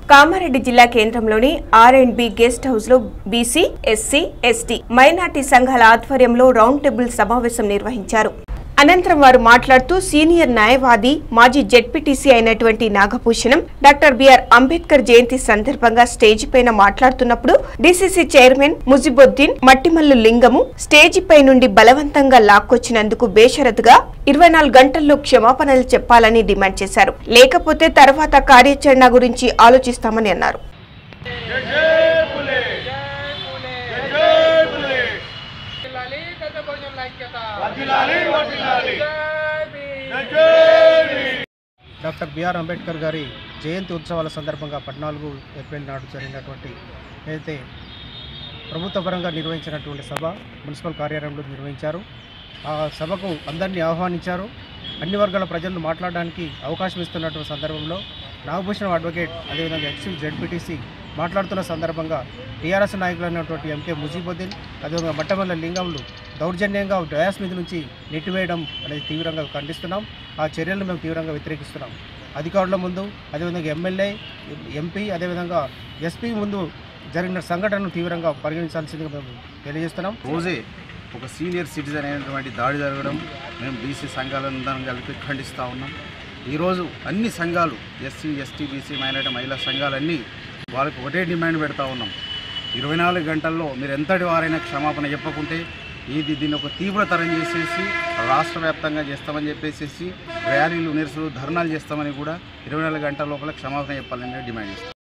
కామారెడ్డి జిల్లా కేంద్రంలోని R and B guest house లో బీసీ ఎస్సీ ఎస్టీ మైనార్టీ సంఘాల ఆధ్వర్యంలో రౌండ్ టేబుల్ సమావేశం నిర్వహించారు అనంతరం వారు మాట్లాడుతూ సీనియర్ న్యాయవాది మాజీ జెడ్పీటీసీ అయినటువంటి నాగభూషణం డాక్టర్ బిఆర్ అంబేద్కర్ జయంతి సందర్భంగా స్టేజి పైన మాట్లాడుతున్నప్పుడు డీసీసీ చైర్మన్ ముజిబుద్దీన్ మట్టిమల్లు లింగము స్టేజి పై నుండి బలవంతంగా లాక్కొచ్చినందుకు బేషరతుగా ఇరవై నాలుగు గంటల్లో క్షమాపణలు చెప్పాలని డిమాండ్ చేశారు లేకపోతే తర్వాత కార్యాచరణ గురించి ఆలోచిస్తామని అన్నారు జిల్లాలి పెద్ద భోజనం ఐక్యత వర్ధిల్లాలి, వర్ధిల్లాలి. జై భీమ్. డాక్టర్ బిఆర్ అంబేద్కర్ గారి జయంతి ఉత్సవాల సందర్భంగా పద్నాలుగు ఏప్రిల్ నాడు జరిగినటువంటి ఏదైతే ప్రభుత్వ పరంగా నిర్వహించినటువంటి సభ మున్సిపల్ కార్యాలయంలో నిర్వహించారు ఆ సభకు అందరినీ ఆహ్వానించారు అన్ని వర్గాల ప్రజలను మాట్లాడడానికి అవకాశం ఇస్తున్నటువంటి సందర్భంలో నాగభూషణం అడ్వకేట్ అదేవిధంగా ఎక్సిల్ జెడ్పీటీసీ మాట్లాడుతున్న సందర్భంగా టీఆర్ఎస్ నాయకులైనటువంటి ఎంకే ముజీబుద్దీన్ అదేవిధంగా మట్టమల్ల లింగంలు దౌర్జన్యంగా డయాస్ మీద నుంచి నెట్టివేయడం అనేది తీవ్రంగా ఖండిస్తున్నాం ఆ చర్యలను మేము తీవ్రంగా వ్యతిరేకిస్తున్నాం అధికారుల ముందు అదేవిధంగా ఎమ్మెల్యే ఎంపీ అదేవిధంగా ఎస్పీ ముందు జరిగిన సంఘటనను తీవ్రంగా పరిగణించాల్సిందిగా మేము తెలియజేస్తున్నాం రోజే ఒక సీనియర్ సిటిజన్ అయినటువంటి దాడి జరగడం మేము బీసీ సంఘాలందరం కలిపి ఖండిస్తూ ఉన్నాం ఈరోజు అన్ని సంఘాలు ఎస్సీ ఎస్టీ బీసీ మైనారిటీ మహిళా సంఘాలన్నీ వాళ్ళకి ఒకటే డిమాండ్ పెడతా ఉన్నాం ఇరవై నాలుగు గంటల్లో మీరు ఎంతటి వారైనా క్షమాపణ చెప్పకుంటే ఇది దీన్ని ఒక తీవ్రతరం చేసేసి రాష్ట్ర వ్యాప్తంగా చేస్తామని చెప్పేసి ర్యాలీలు నిరసనలు ధర్నాలు చేస్తామని కూడా ఇరవై నాలుగు గంటల లోపల క్షమాపణ చెప్పాలని డిమాండ్ చేస్తాం